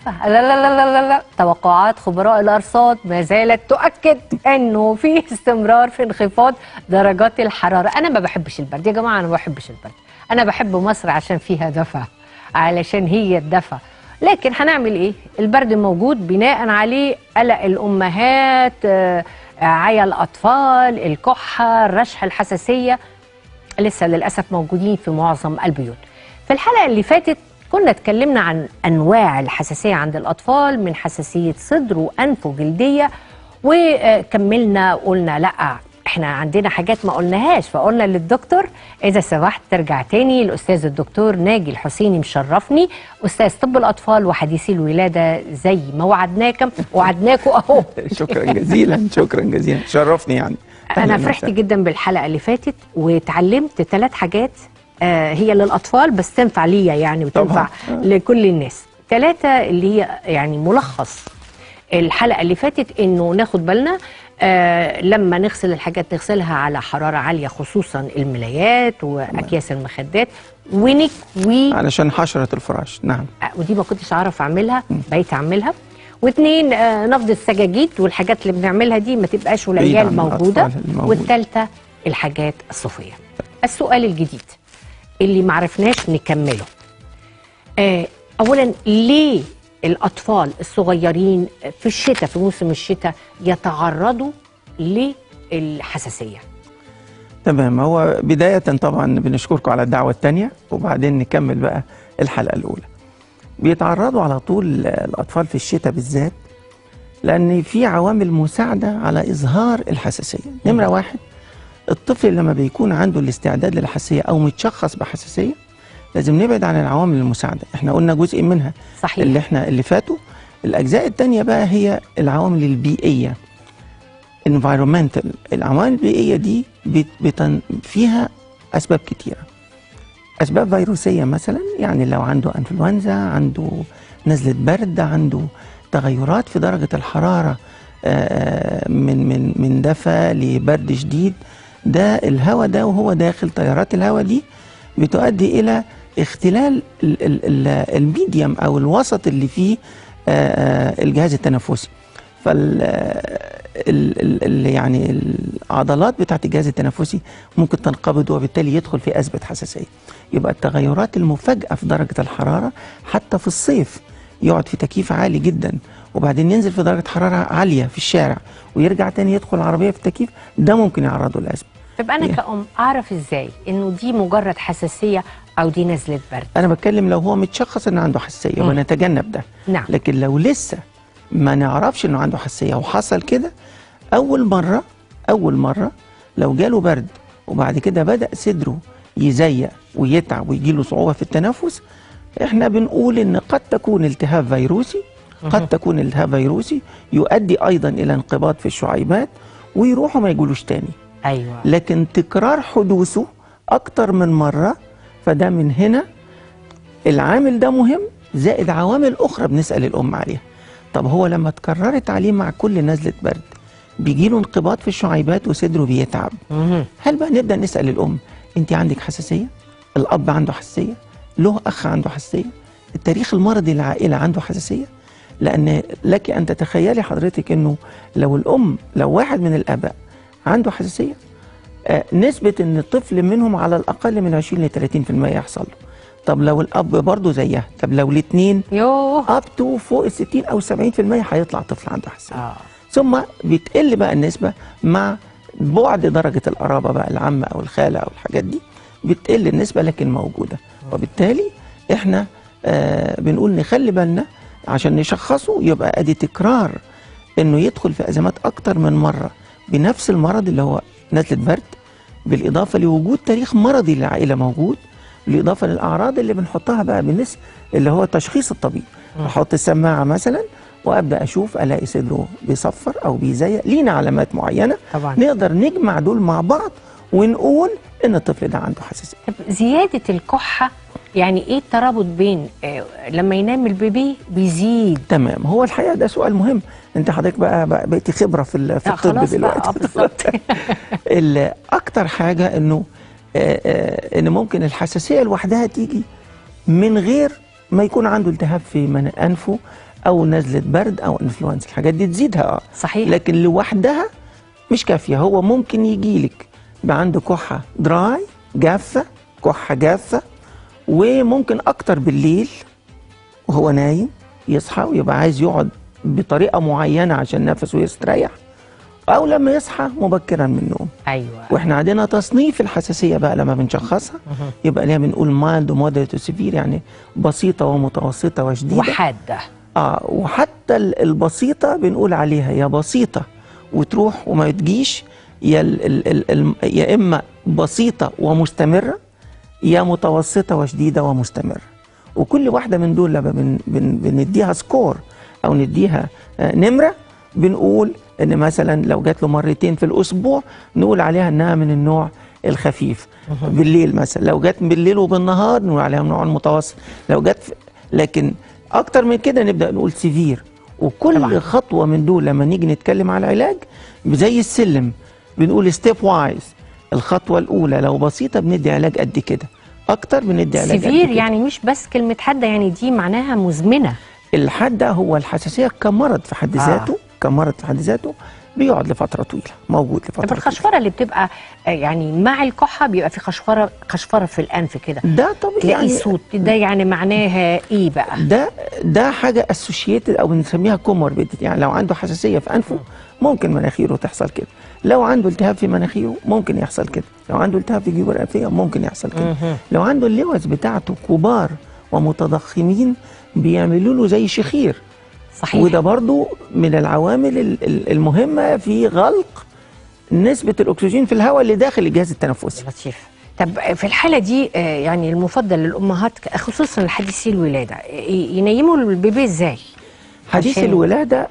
عارفه لا لا لا لا لا, لا. توقعات خبراء الارصاد ما زالت تؤكد انه في استمرار في انخفاض درجات الحراره انا ما بحبش البرد يا جماعه انا ما بحبش البرد انا بحب مصر عشان فيها دفى علشان هي الدفى لكن هنعمل ايه البرد موجود بناء عليه قلق الامهات آه، عيا الاطفال الكحه الرشح الحساسيه لسه للاسف موجودين في معظم البيوت في الحلقه اللي فاتت كنا اتكلمنا عن انواع الحساسيه عند الاطفال من حساسيه صدر وانف وجلديه وكملنا قلنا لا احنا عندنا حاجات ما قلناهاش فقلنا للدكتور اذا سمحت ترجع تاني الاستاذ الدكتور ناجي الحسيني مشرفني استاذ طب الاطفال وحديثي الولاده زي ما وعدناكم وعدناكم اهو شكرا جزيلا شكرا جزيلا شرفني يعني انا أهلاً فرحت وسهلاً. جدا بالحلقه اللي فاتت واتعلمت ثلاث حاجات آه، هي للاطفال بس تنفع ليا يعني وتنفع طبعاً. آه. لكل الناس ثلاثه اللي هي يعني ملخص الحلقه اللي فاتت انه ناخد بالنا آه لما نغسل الحاجات نغسلها على حراره عاليه خصوصا الملايات واكياس المخدات ونكوي علشان حشرة الفراش نعم آه، ودي ما كنتش اعرف اعملها بقيت اعملها واثنين آه، نفض السجاجيد والحاجات اللي بنعملها دي ما تبقاش بعيد قليل عن موجوده الأطفال الموجودة. والثالثه الحاجات الصوفيه السؤال الجديد اللي ما عرفناش نكمله آه، اولا ليه الاطفال الصغيرين في الشتاء في موسم الشتاء يتعرضوا للحساسيه تمام هو بداية طبعا بنشكركم على الدعوة الثانية وبعدين نكمل بقى الحلقة الأولى بيتعرضوا على طول الأطفال في الشتاء بالذات لأن في عوامل مساعدة على إظهار الحساسية نمرة واحد الطفل لما بيكون عنده الاستعداد للحساسية أو متشخص بحساسية لازم نبعد عن العوامل المساعدة احنا قلنا جزء منها صحيح اللي احنا اللي فاتوا الأجزاء التانية بقى هي العوامل البيئية environmental العوامل البيئية دي بت- بتن فيها أسباب كتيرة أسباب فيروسية مثلا يعني لو عنده أنفلونزا عنده نزلة برد عنده تغيرات في درجة الحرارة آه، من من من دفى لبرد شديد ده الهواء ده وهو داخل تيارات الهواء دي بتؤدي إلى اختلال ال- ال- ال- الميديم أو الوسط اللي فيه آه، آه، الجهاز التنفسي فال ال- ال- ال- يعني العضلات بتاعت الجهاز التنفسي ممكن تنقبض وبالتالي يدخل في أزمة حساسية يبقى التغيرات المفاجئة في درجة الحرارة حتى في الصيف يقعد في تكييف عالي جدا وبعدين ينزل في درجة حرارة عالية في الشارع ويرجع تاني يدخل العربية في التكييف ده ممكن يعرضه لأزمة طب انا إيه؟ كأم اعرف ازاي انه دي مجرد حساسيه او دي نزله برد أنا بتكلم لو هو متشخص إن عنده حساسية مم. ونتجنب ده نعم لكن لو لسه ما نعرفش انه عنده حساسيه وحصل كده اول مره اول مره لو جاله برد وبعد كده بدا صدره يزيق ويتعب ويجيله صعوبه في التنفس احنا بنقول ان قد تكون التهاب فيروسي قد تكون التهاب فيروسي يؤدي ايضا الى انقباض في الشعيبات ويروحوا ما يجولوش تاني ايوه لكن تكرار حدوثه اكتر من مره فده من هنا العامل ده مهم زائد عوامل اخرى بنسال الام عليها طب هو لما اتكررت عليه مع كل نزله برد بيجي له انقباض في الشعيبات وصدره بيتعب مهم. هل بقى نبدا نسال الام انت عندك حساسيه الاب عنده حساسيه له اخ عنده حساسيه التاريخ المرضي للعائله عنده حساسيه لان لك ان تتخيلي حضرتك انه لو الام لو واحد من الاباء عنده حساسيه آه، نسبة ان الطفل منهم على الاقل من 20 ل 30% يحصل له طب لو الاب برضه زيها طب لو الاثنين يوه اب تو فوق ال 60 او 70% هيطلع طفل عنده حساسيه اه ثم بتقل بقى النسبة مع بعد درجة القرابة بقى العمة أو الخالة أو الحاجات دي بتقل النسبة لكن موجودة وبالتالي احنا آه بنقول نخلي بالنا عشان نشخصه يبقى ادي تكرار انه يدخل في ازمات اكتر من مرة بنفس المرض اللي هو نزلة برد بالاضافة لوجود تاريخ مرضي للعائلة موجود بالاضافة للاعراض اللي بنحطها بقى بالنسبة اللي هو تشخيص الطبيب احط السماعة مثلا وابدا اشوف الاقي صدره بيصفر او بيزيق لينا علامات معينه طبعا نقدر نجمع دول مع بعض ونقول ان الطفل ده عنده حساسيه طب زياده الكحه يعني ايه الترابط بين آه لما ينام البيبي بيزيد تمام هو الحقيقه ده سؤال مهم انت حضرتك بقى, بقى بقيتي خبره في ال- في لا، الطب خلاص بقى، دلوقتي آه، بالظبط. ال- اكتر حاجه انه آه، آه، ان ممكن الحساسيه لوحدها تيجي من غير ما يكون عنده التهاب في من انفه او نزله برد او انفلونزا الحاجات دي تزيدها اه صحيح لكن لوحدها مش كافيه هو ممكن يجي لك يبقى عنده كحه دراي جافه كحه جافه وممكن اكتر بالليل وهو نايم يصحى ويبقى عايز يقعد بطريقه معينه عشان نفسه يستريح او لما يصحى مبكرا من النوم ايوه واحنا عندنا تصنيف الحساسيه بقى لما بنشخصها يبقى ليها بنقول مايلد ومودريت وسيفير يعني بسيطه ومتوسطه وشديده وحاده اه وحتى ال- البسيطه بنقول عليها يا بسيطه وتروح وما تجيش يا ال ال ال ال يا اما بسيطه ومستمره يا متوسطه وشديده ومستمره وكل واحده من دول لما بن بن بنديها سكور او نديها آه، نمره بنقول ان مثلا لو جات له مرتين في الاسبوع نقول عليها انها من النوع الخفيف بالليل مثلا لو جت بالليل وبالنهار نقول عليها من النوع المتوسط لو جت في لكن اكتر من كده نبدا نقول سيفير وكل طبعاً. طبعا. خطوه من دول لما نيجي نتكلم على العلاج زي السلم بنقول ستيب وايز الخطوه الاولى لو بسيطه بندي علاج قد كده اكتر بندي علاج قد سيفير كده. يعني مش بس كلمه حاده يعني دي معناها مزمنه الحد هو الحساسيه كمرض في حد آه. ذاته كمرض في حد ذاته بيقعد لفتره طويله موجود لفتره طب طويله الخشفره اللي بتبقى آه، يعني مع الكحه بيبقى في خشفره خشفره في الانف كده ده طبيعي تلاقي يعني صوت ده يعني معناها ايه بقى ده ده حاجه اسوشيتد او بنسميها كوموربيديتي يعني لو عنده حساسيه في انفه ممكن مناخيره تحصل كده لو عنده التهاب في مناخيره ممكن يحصل كده لو عنده التهاب في جيوب الانفيه ممكن يحصل كده لو عنده اللوز بتاعته كبار ومتضخمين بيعملوا له زي شخير صحيح وده برضو من العوامل ال- ال- المهمه في غلق نسبه الاكسجين في الهواء اللي داخل الجهاز التنفسي لطيف طب في الحاله دي آه، يعني المفضل للامهات ك- خصوصا حديثي الولاده ي- ينيموا البيبي ازاي حديث عشان- الولاده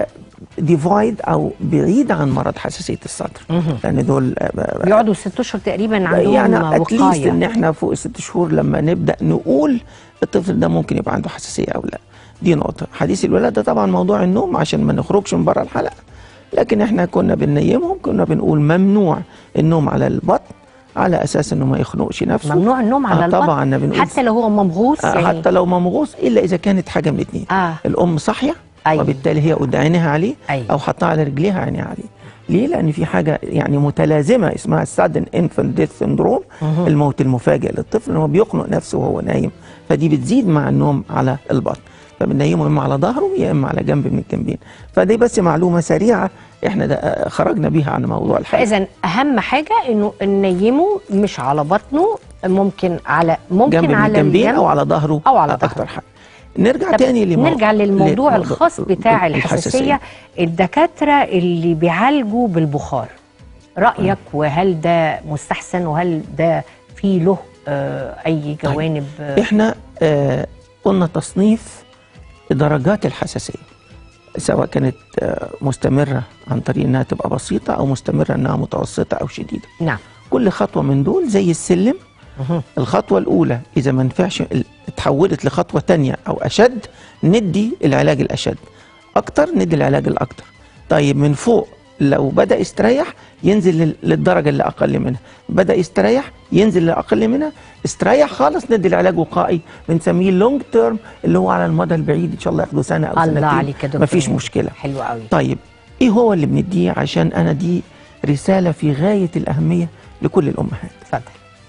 ديفايد او بعيد عن مرض حساسيه الصدر لان دول آه، بيقعدوا ست اشهر تقريبا عندهم يعني اتليست وقايه ان احنا فوق الست شهور لما نبدا نقول الطفل ده ممكن يبقى عنده حساسيه او لا دي نقطه حديث الولاده طبعا موضوع النوم عشان ما نخرجش من بره الحلقه لكن احنا كنا بننيمهم كنا بنقول ممنوع النوم على البطن على اساس انه ما يخنقش نفسه ممنوع النوم على آه البطن طبعا بنقول حتى لو هو ممغوص آه، يعني حتى لو ما مغوص الا اذا كانت حاجه من الاثنين آه. الام صاحيه أيوة. وبالتالي هي قد عينها عليه أيوة. او حطها على رجليها عينيها عليه ليه لان في حاجه يعني متلازمه اسمها السادن انفنت ديث سندروم الموت المفاجئ للطفل ان هو بيخنق نفسه وهو نايم فدي بتزيد مع النوم على البطن فبننيمه اما على ظهره يا اما على جنب من الجنبين فدي بس معلومه سريعه احنا ده آه، خرجنا بيها عن موضوع الحياه فاذا اهم حاجه انه ننيمه مش على بطنه ممكن على ممكن جنب من على الجنبين الجنب او على ظهره أو على اكتر ظهره. حاجه نرجع طب تاني لمو... نرجع للموضوع لموضوع الخاص بتاع الحساسيه الدكاتره اللي بيعالجوا بالبخار رايك وهل ده مستحسن وهل ده في له آه اي جوانب آه احنا آه قلنا تصنيف درجات الحساسيه سواء كانت آه مستمره عن طريق انها تبقى بسيطه او مستمره انها متوسطه او شديده نعم كل خطوه من دول زي السلم مهم. الخطوه الاولى اذا ما نفعش ال- اتحولت لخطوه تانية او اشد ندي العلاج الاشد اكتر ندي العلاج الاكتر طيب من فوق لو بدا يستريح ينزل لل- للدرجه اللي اقل منها بدا يستريح ينزل لاقل منها استريح خالص ندي العلاج وقائي بنسميه لونج تيرم اللي هو على المدى البعيد ان شاء الله ياخده سنه او الله سنتين عليك يا دكتور مفيش هاني. مشكله حلو قوي طيب ايه هو اللي بنديه عشان انا دي رساله في غايه الاهميه لكل الامهات اتفضل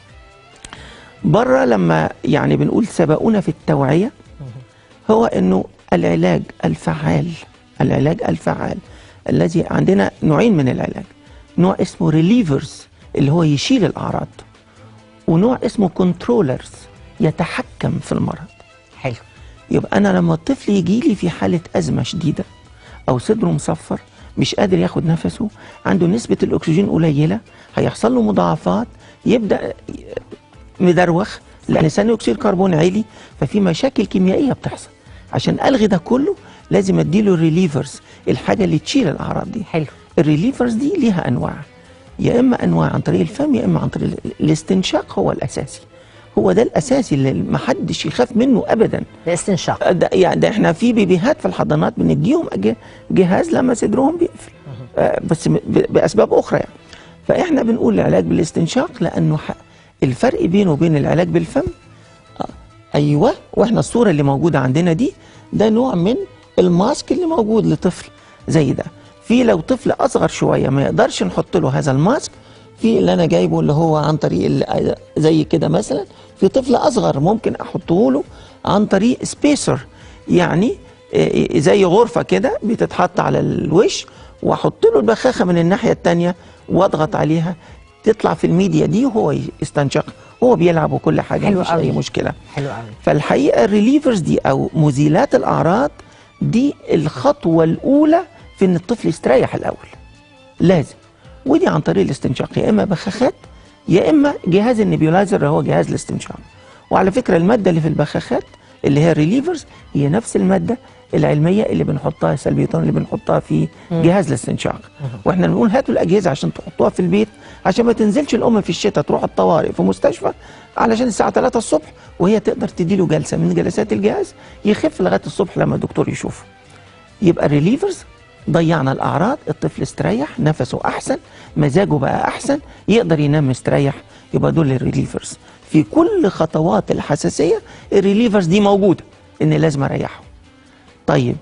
بره لما يعني بنقول سبقونا في التوعية هو انه العلاج الفعال العلاج الفعال الذي عندنا نوعين من العلاج نوع اسمه ريليفرز اللي هو يشيل الاعراض ونوع اسمه كنترولرز يتحكم في المرض حلو يبقى انا لما الطفل يجي لي في حاله ازمه شديده او صدره مصفر مش قادر ياخد نفسه عنده نسبه الاكسجين قليله هيحصل له مضاعفات يبدا مدروخ لان ثاني اكسيد الكربون عالي ففي مشاكل كيميائيه بتحصل عشان الغي ده كله لازم اديله الريليفرز الحاجه اللي تشيل الاعراض دي حلو الريليفرز دي ليها انواع يا اما انواع عن طريق الفم يا اما عن طريق ال- الاستنشاق هو الاساسي هو ده الاساسي اللي محدش يخاف منه ابدا الاستنشاق ده يعني ده احنا في بيبيهات في الحضانات بنديهم أج- جهاز لما صدرهم بيقفل آه، بس م- ب- باسباب اخرى يعني فاحنا بنقول العلاج بالاستنشاق لانه ح- الفرق بينه وبين العلاج بالفم آه، ايوه واحنا الصوره اللي موجوده عندنا دي ده نوع من الماسك اللي موجود لطفل زي ده في لو طفل اصغر شويه ما يقدرش نحط له هذا الماسك في اللي انا جايبه اللي هو عن طريق ال- زي كده مثلا في طفل اصغر ممكن احطه له عن طريق سبيسر يعني إيه زي غرفه كده بتتحط على الوش واحط له البخاخه من الناحيه الثانيه واضغط عليها تطلع في الميديا دي وهو يستنشق هو بيلعب وكل حاجه حلو مفيش قوي. اي مشكله حلو قوي فالحقيقه الريليفرز دي او مزيلات الاعراض دي الخطوه الاولى في ان الطفل يستريح الاول لازم ودي عن طريق الاستنشاق يا اما بخاخات يا اما جهاز النبيولايزر اللي هو جهاز الاستنشاق وعلى فكره الماده اللي في البخاخات اللي هي الريليفرز هي نفس الماده العلميه اللي بنحطها السلبيتون اللي بنحطها في جهاز الاستنشاق واحنا بنقول هاتوا الاجهزه عشان تحطوها في البيت عشان ما تنزلش الام في الشتاء تروح الطوارئ في مستشفى علشان الساعه 3 الصبح وهي تقدر تديله جلسه من جلسات الجهاز يخف لغايه الصبح لما الدكتور يشوفه يبقى الريليفرز ضيعنا الاعراض الطفل استريح نفسه احسن مزاجه بقى احسن يقدر ينام مستريح يبقى دول الريليفرز في كل خطوات الحساسيه الريليفرز دي موجوده ان لازم اريحه طيب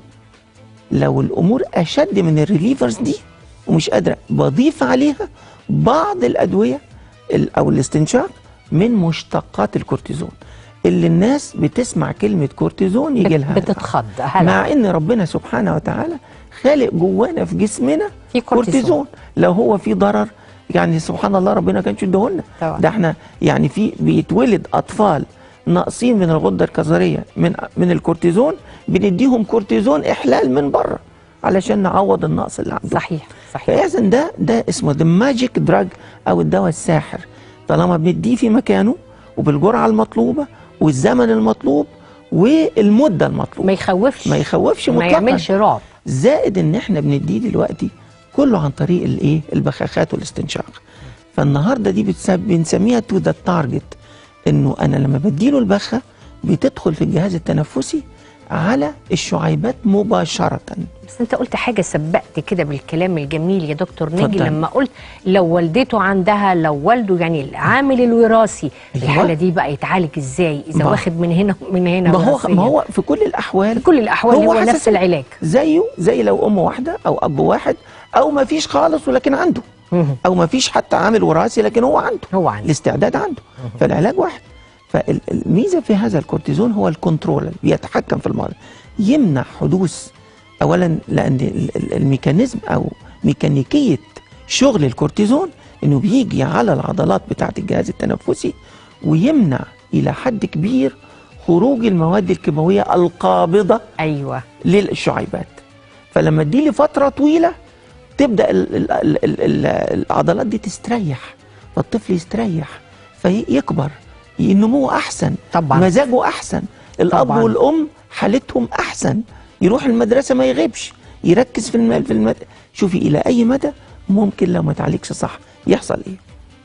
لو الامور اشد من الريليفرز دي ومش قادره بضيف عليها بعض الادويه ال- او الاستنشاق من مشتقات الكورتيزون اللي الناس بتسمع كلمه كورتيزون يجي لها بتتخض هلا مع ان ربنا سبحانه وتعالى خالق جوانا في جسمنا في كورتيزون. كورتيزون لو هو في ضرر يعني سبحان الله ربنا كانش يديهولنا طبعا. ده احنا يعني في بيتولد اطفال ناقصين من الغده الكظريه من من الكورتيزون بنديهم كورتيزون احلال من بره علشان نعوض النقص اللي عنده صحيح صحيح فاذا ده ده اسمه ذا ماجيك دراج او الدواء الساحر طالما بنديه في مكانه وبالجرعه المطلوبه والزمن المطلوب والمده المطلوبه ما يخوفش ما يخوفش ما مطلقا يعملش رعب زائد ان احنا بنديه دلوقتي كله عن طريق الايه البخاخات والاستنشاق فالنهارده دي بتسب- بنسميها تو ذا تارجت انه انا لما بديله البخه بتدخل في الجهاز التنفسي على الشعيبات مباشره بس انت قلت حاجه سبقت كده بالكلام الجميل يا دكتور ناجي اتفضل. لما قلت لو والدته عندها لو والده يعني العامل الوراثي أيوة. الحاله دي بقى يتعالج ازاي اذا ما- واخد من هنا ومن هنا ما هو وراثياً؟ ما هو في كل الاحوال في كل الاحوال هو, نفس حساسية. العلاج زيه زي لو ام واحده او اب واحد او ما فيش خالص ولكن عنده مهم. او ما فيش حتى عامل وراثي لكن هو عنده هو عنده الاستعداد عنده فالعلاج واحد فالميزه في هذا الكورتيزون هو الكنترول بيتحكم في المرض يمنع حدوث اولا لان ال- ال- الميكانيزم او ميكانيكيه شغل الكورتيزون انه بيجي على العضلات بتاعه الجهاز التنفسي ويمنع الى حد كبير خروج المواد الكيماويه القابضه ايوه للشعيبات فلما اديه لفتره طويله تبدا ال ال ال ال ال العضلات دي تستريح فالطفل يستريح فيكبر نموه احسن طبعا. مزاجه احسن الاب طبعا. والام حالتهم احسن يروح المدرسه ما يغيبش يركز في الم... في المد... شوفي الى اي مدى ممكن لو ما تعالجش صح يحصل ايه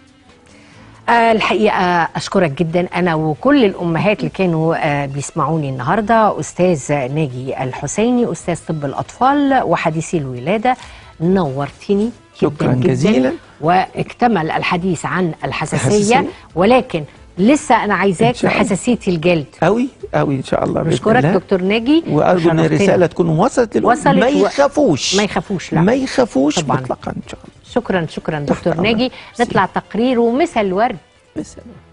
آه، الحقيقة أشكرك جدا أنا وكل الأمهات اللي كانوا آه، بيسمعوني النهاردة أستاذ ناجي الحسيني أستاذ طب الأطفال وحديثي الولادة نورتني جدا شكراً جدا جزيلاً. واكتمل الحديث عن الحساسية الحساسية. ولكن لسه أنا عايزاك إن شاء الله. بحساسية الجلد قوي قوي ان شاء الله بإذن بشكرك الله. دكتور ناجي وارجو ان وشرفتنا. الرساله تكون وصلت للأم وصلت ما و- يخافوش ما يخافوش لا ما يخافوش طبعاً. مطلقا ان شاء الله شكرا شكرا تحت دكتور أمرك. ناجي ميرسي. نطلع تقرير ومثل ورد بس